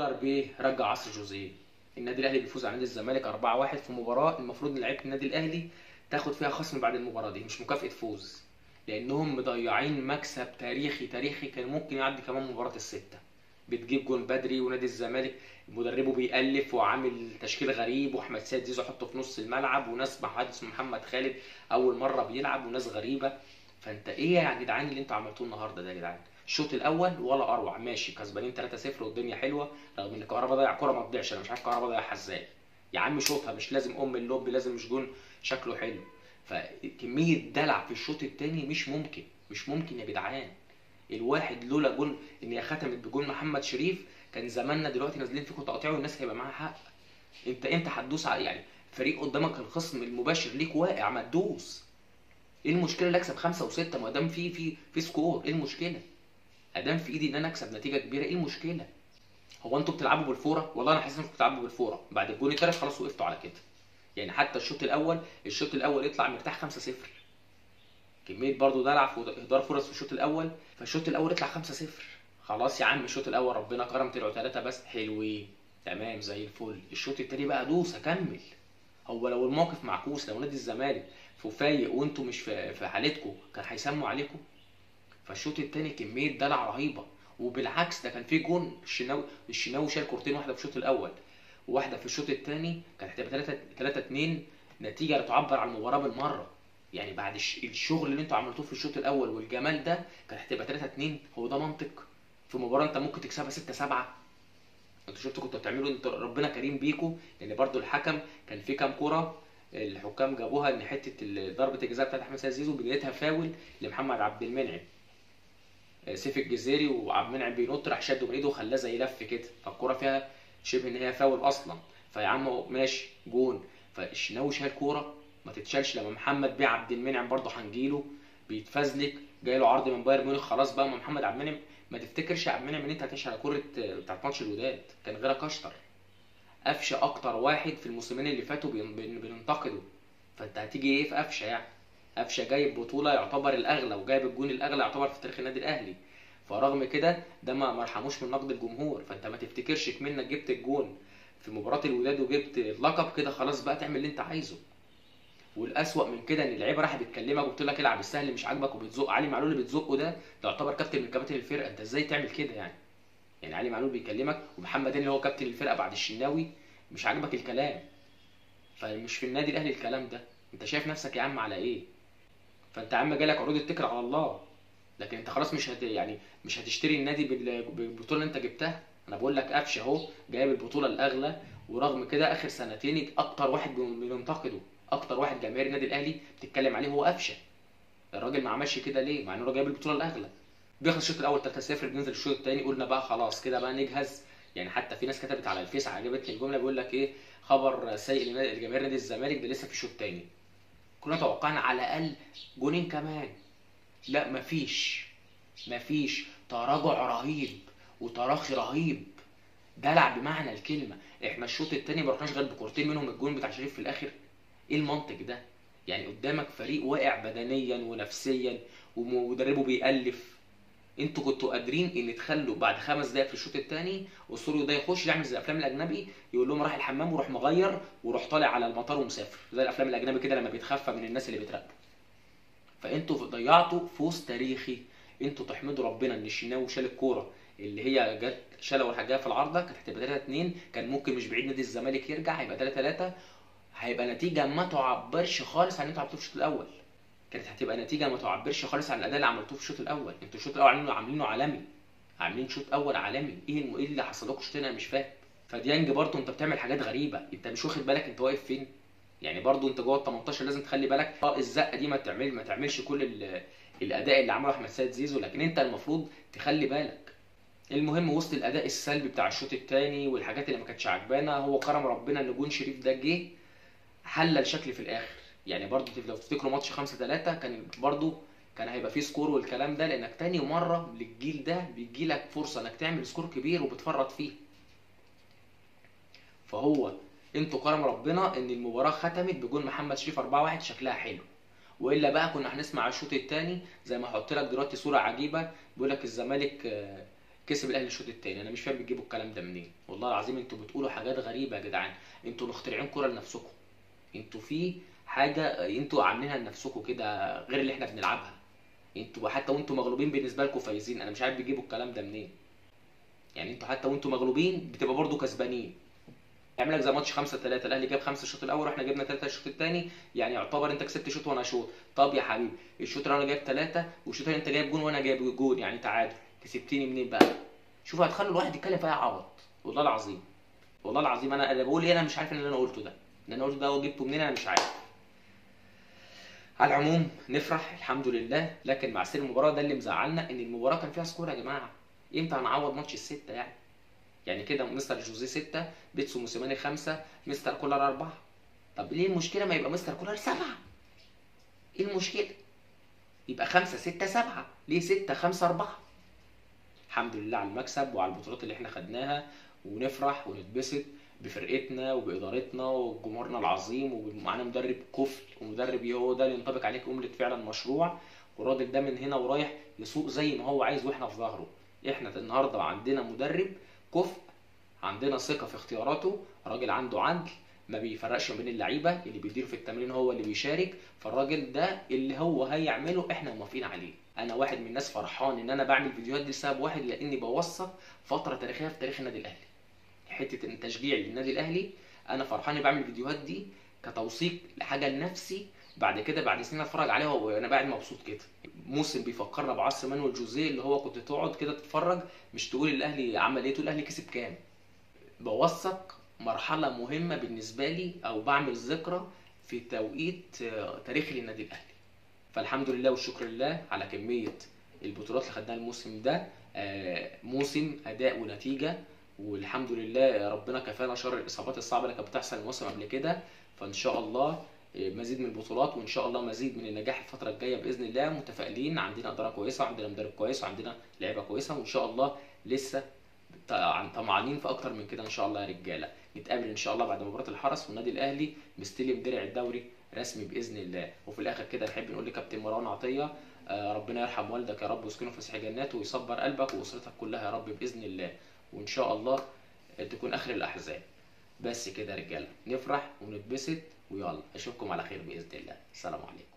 كولر بيه رجع عصر جوزيه النادي الاهلي بيفوز على نادي الزمالك 4-1 في مباراه المفروض ان لعيبه النادي الاهلي تاخد فيها خصم بعد المباراه دي مش مكافاه فوز لانهم مضيعين مكسب تاريخي تاريخي كان ممكن يعدي كمان مباراه السته بتجيب جون بدري ونادي الزمالك مدربه بيألف وعامل تشكيل غريب واحمد سيد زيزو حطه في نص الملعب وناس محمد اسمه محمد خالد اول مره بيلعب وناس غريبه فانت ايه يا جدعان اللي انتوا عملتوه النهارده ده يا جدعان الشوط الاول ولا اروع ماشي كسبانين 3-0 والدنيا حلوه رغم ان كهربا ضيع كوره ما تضيعش انا مش عارف كهربا ضيعها ازاي يا عم شوطها مش لازم ام اللوب لازم مش جون شكله حلو فكميه دلع في الشوط الثاني مش ممكن مش ممكن يا جدعان الواحد لولا جون ان هي ختمت بجون محمد شريف كان زماننا دلوقتي نازلين فيكم تقطيع والناس هيبقى معاها حق انت انت هتدوس على يعني فريق قدامك الخصم المباشر ليك واقع ما تدوس ايه المشكله اللي اكسب خمسه وسته ما دام في في في سكور ايه المشكله؟ ادام في ايدي ان انا اكسب نتيجه كبيره ايه المشكله؟ هو انتوا بتلعبوا بالفوره؟ والله انا حاسس انكم بتلعبوا بالفوره بعد الجون التالت خلاص وقفتوا على كده يعني حتى الشوط الاول الشوط الاول يطلع مرتاح 5 0 كميه برضو دلع في اهدار فرص في الشوط الاول فالشوط الاول يطلع 5 0 خلاص يا عم الشوط الاول ربنا كرم طلعوا ثلاثه بس حلوين تمام زي الفل الشوط التاني بقى دوس اكمل هو لو الموقف معكوس لو نادي الزمالك في فايق وانتوا مش في في حالتكم كان هيسموا عليكم فالشوط التاني كميه دلع رهيبه وبالعكس ده كان في جون الشناوي الشناوي شال كورتين واحده في الشوط الاول وواحده في الشوط الثاني كانت هتبقى 3 3 2 نتيجه تعبر عن المباراه بالمره يعني بعد الشغل اللي انتوا عملتوه في الشوط الاول والجمال ده كانت هتبقى 3 2 هو ده منطق في مباراه انت ممكن تكسبها 6 7 انتوا شفتوا كنتوا بتعملوا انتوا ربنا كريم بيكم لان برضو الحكم كان في كام كوره الحكام جابوها ان حته ضربه الجزاء بتاعت احمد سيد زيزو بدايتها فاول لمحمد عبد المنعم سيف الجزيري وعبد المنعم بينط راح شده من ايده وخلاه زي لف كده فالكوره فيها شبه ان هي فاول اصلا فيا عم ماشي جون فالشناوي شال كوره ما تتشالش لما محمد بيه عبد المنعم برضه هنجيله بيتفزلك جاي له عرض من بايرن ميونخ خلاص بقى ما محمد عبد المنعم ما تفتكرش يا عبد المنعم ان انت هتعيش على كوره بتاعت ماتش الوداد كان غيرك اشطر قفشه اكتر واحد في الموسمين اللي فاتوا بننتقده فانت هتيجي ايه في قفشه يعني قفشه جايب بطوله يعتبر الاغلى وجايب الجون الاغلى يعتبر في تاريخ النادي الاهلي فرغم كده ده ما مرحموش من نقد الجمهور فانت ما تفتكرش كمنك جبت الجون في مباراه الوداد وجبت اللقب كده خلاص بقى تعمل اللي انت عايزه والاسوأ من كده ان اللعيبه راح بتكلمك وبتقول لك العب السهل مش عاجبك وبتزق علي معلول اللي بتزقه ده ده يعتبر كابتن من كباتن الفرقه انت ازاي تعمل كده يعني يعني علي معلول بيكلمك ومحمد هاني اللي هو كابتن الفرقه بعد الشناوي مش عاجبك الكلام فمش في النادي الاهلي الكلام ده انت شايف نفسك يا عم على ايه فانت يا عم جالك عروض اتكل على الله لكن انت خلاص مش هت يعني مش هتشتري النادي بالبطوله اللي انت جبتها انا بقول لك قفشه اهو جايب البطوله الاغلى ورغم كده اخر سنتين اكتر واحد بينتقده اكتر واحد جماهير النادي الاهلي بتتكلم عليه هو قفشه الراجل ما عملش كده ليه مع انه جايب البطوله الاغلى بيخلص الشوط الاول 3-0 بننزل الشوط الثاني قلنا بقى خلاص كده بقى نجهز يعني حتى في ناس كتبت على الفيس عجبتني الجمله بيقول لك ايه خبر سيء لجماهير نادي الزمالك ده لسه في الشوط الثاني كنا توقعنا على الاقل جونين كمان لا مفيش مفيش تراجع رهيب وتراخي رهيب دلع بمعنى الكلمه احنا الشوط الثاني ما رحناش غير بكورتين منهم الجون بتاع شريف في الاخر ايه المنطق ده يعني قدامك فريق واقع بدنيا ونفسيا ومدربه بيألف انتوا كنتوا قادرين ان تخلوا بعد خمس دقايق في الشوط الثاني والسوري ده يخش يعمل زي الافلام الاجنبي يقول لهم راح الحمام وروح مغير وروح طالع على المطار ومسافر زي الافلام الاجنبي كده لما بيتخفى من الناس اللي بتراقبه فانتوا ضيعتوا فوز تاريخي انتوا تحمدوا ربنا ان الشناوي شال الكوره اللي هي جت شالها والحاجه في العارضه كانت هتبقى 3 2 كان ممكن مش بعيد نادي الزمالك يرجع هيبقى 3 3 هيبقى نتيجه ما تعبرش خالص عن اللي انتوا عملتوه في الشوط الاول كانت هتبقى نتيجه ما تعبرش خالص عن الاداء اللي عملتوه في الشوط الاول انتوا الشوط الاول عاملينه عاملينه عالمي عاملين شوط اول عالمي ايه الم... ايه اللي حصل لكم الشوط انا مش فاهم فديانج برضه انت بتعمل حاجات غريبه انت مش واخد بالك انت واقف فين يعني برضه انت جوه ال 18 لازم تخلي بالك اه الزقه دي ما تعمل ما تعملش كل ال... الاداء اللي عمله احمد سيد زيزو لكن انت المفروض تخلي بالك المهم وسط الاداء السلبي بتاع الشوط الثاني والحاجات اللي ما كانتش عجبانا هو كرم ربنا ان جون شريف ده جه حلل شكل في الاخر يعني برضو لو تفتكروا ماتش 5 3 كان برضو كان هيبقى فيه سكور والكلام ده لانك تاني مره للجيل ده بيجي لك فرصه انك تعمل سكور كبير وبتفرط فيه فهو انتوا كرم ربنا ان المباراه ختمت بجون محمد شريف 4 1 شكلها حلو والا بقى كنا هنسمع الشوط الثاني زي ما هحط لك دلوقتي صوره عجيبه بيقول لك الزمالك كسب الاهلي الشوط الثاني انا مش فاهم بتجيبوا الكلام ده منين والله العظيم انتوا بتقولوا حاجات غريبه يا جدعان انتوا اللي مخترعين كوره لنفسكم انتوا في حاجه انتوا عاملينها لنفسكم كده غير اللي احنا بنلعبها انتوا حتى وانتوا مغلوبين بالنسبه لكم فايزين انا مش عارف بتجيبوا الكلام ده منين يعني انتوا حتى وانتوا مغلوبين بتبقى برضو كسبانين يعمل لك زي ماتش 5 3 الاهلي جاب 5 الشوط الاول واحنا جبنا 3 الشوط الثاني يعني يعتبر انت كسبت شوط وانا شوط طب يا حبيبي الشوط الاول انا جايب 3 والشوط الثاني انت جايب جون وانا جايب جون يعني تعادل كسبتني منين بقى شوف هتخلوا الواحد يتكلم في اي عبط والله العظيم والله العظيم انا انا بقول ايه انا مش عارف ان اللي انا قلته ده اللي انا قلته ده جبته منين انا مش عارف على العموم نفرح الحمد لله لكن مع سير المباراه ده اللي مزعلنا ان المباراه كان فيها سكور يا جماعه امتى هنعوض ماتش السته يعني يعني كده مستر جوزيه ستة بيتسو موسيماني خمسة مستر كولر أربعة طب ليه المشكلة ما يبقى مستر كولر سبعة ايه المشكلة يبقى خمسة ستة سبعة ليه ستة خمسة أربعة الحمد لله على المكسب وعلى البطولات اللي احنا خدناها ونفرح ونتبسط بفرقتنا وبإدارتنا وجمهورنا العظيم ومعانا مدرب كفل ومدرب هو ده اللي ينطبق عليه جملة فعلا مشروع والراجل ده من هنا ورايح يسوق زي ما هو عايز واحنا في ظهره احنا النهارده عندنا مدرب كفء عندنا ثقه في اختياراته راجل عنده عدل ما بيفرقش ما بين اللعيبه اللي بيدير في التمرين هو اللي بيشارك فالراجل ده اللي هو هيعمله احنا موافقين عليه انا واحد من الناس فرحان ان انا بعمل فيديوهات دي لسبب واحد لاني بوثق فتره تاريخيه في تاريخ النادي الاهلي حته ان تشجيعي للنادي الاهلي انا فرحان اني بعمل الفيديوهات دي كتوثيق لحاجه لنفسي بعد كده بعد سنين اتفرج عليها وانا قاعد مبسوط كده موسم بيفكرنا بعصر مانويل جوزيه اللي هو كنت تقعد كده تتفرج مش تقول الاهلي عمل ايه تقول الاهلي كسب كام بوثق مرحله مهمه بالنسبه لي او بعمل ذكرى في توقيت آه، تاريخي للنادي الاهلي فالحمد لله والشكر لله على كميه البطولات اللي خدناها الموسم ده آه، موسم اداء ونتيجه والحمد لله ربنا كفانا شر الاصابات الصعبه اللي كانت بتحصل الموسم قبل كده فان شاء الله آه، مزيد من البطولات وان شاء الله مزيد من النجاح الفتره الجايه باذن الله متفائلين عندنا اداره كويسه وعندنا مدرب كويس وعندنا لعيبه كويسه وان شاء الله لسه ط- طمعانين في اكتر من كده ان شاء الله يا رجاله نتقابل ان شاء الله بعد مباراه الحرس والنادي الاهلي مستلم درع الدوري رسمي باذن الله وفي الاخر كده نحب نقول لكابتن مروان عطيه آه، ربنا يرحم والدك يا رب ويسكنه في فسيح جناته ويصبر قلبك واسرتك كلها يا رب باذن الله وان شاء الله تكون اخر الاحزان بس كده يا رجاله نفرح ونتبسط ويلا اشوفكم على خير باذن الله السلام عليكم